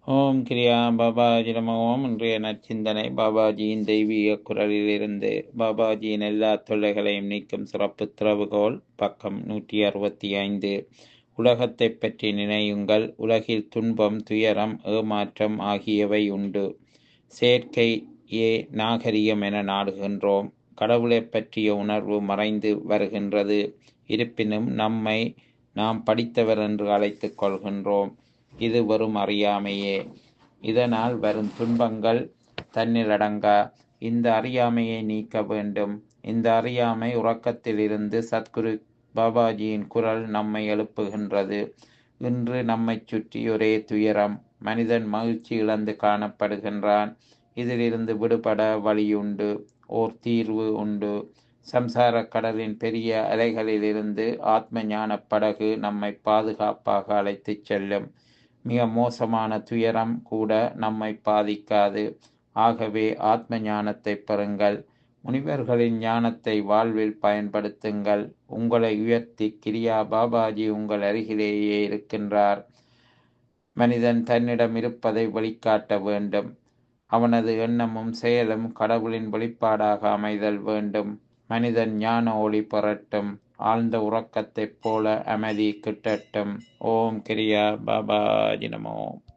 ஓம் கிரியா பாபாஜி நம ஓம் இன்றைய நற்சிந்தனை பாபாஜியின் தெய்வீக குரலிலிருந்து பாபாஜியின் எல்லா தொல்லைகளையும் நீக்கும் சிறப்பு திறவுகோல் பக்கம் நூற்றி அறுபத்தி ஐந்து உலகத்தை பற்றி நினையுங்கள் உலகில் துன்பம் துயரம் ஏமாற்றம் ஆகியவை உண்டு செயற்கையே நாகரிகம் என நாடுகின்றோம் கடவுளைப் பற்றிய உணர்வு மறைந்து வருகின்றது இருப்பினும் நம்மை நாம் படித்தவர் என்று அழைத்துக் கொள்கின்றோம் இது வெறும் அறியாமையே இதனால் வரும் துன்பங்கள் தன்னிலடங்கா இந்த அறியாமையை நீக்க வேண்டும் இந்த அறியாமை உறக்கத்திலிருந்து சத்குரு பாபாஜியின் குரல் நம்மை எழுப்புகின்றது இன்று நம்மை சுற்றி ஒரே துயரம் மனிதன் மகிழ்ச்சி இழந்து காணப்படுகின்றான் இதிலிருந்து விடுபட வழியுண்டு ஓர் தீர்வு உண்டு சம்சார கடலின் பெரிய அலைகளிலிருந்து ஆத்ம ஞான படகு நம்மை பாதுகாப்பாக அழைத்துச் செல்லும் மிக மோசமான துயரம் கூட நம்மை பாதிக்காது ஆகவே ஆத்ம ஞானத்தை பெறுங்கள் முனிவர்களின் ஞானத்தை வாழ்வில் பயன்படுத்துங்கள் உங்களை உயர்த்தி கிரியா பாபாஜி உங்கள் அருகிலேயே இருக்கின்றார் மனிதன் தன்னிடம் இருப்பதை வெளிக்காட்ட வேண்டும் அவனது எண்ணமும் செயலும் கடவுளின் வெளிப்பாடாக அமைதல் வேண்டும் மனிதன் ஞான ஒளி பெறட்டும் ஆழ்ந்த உறக்கத்தைப் போல அமைதி கிட்டட்டும் ஓம் கிரியா பாபாஜி நமோ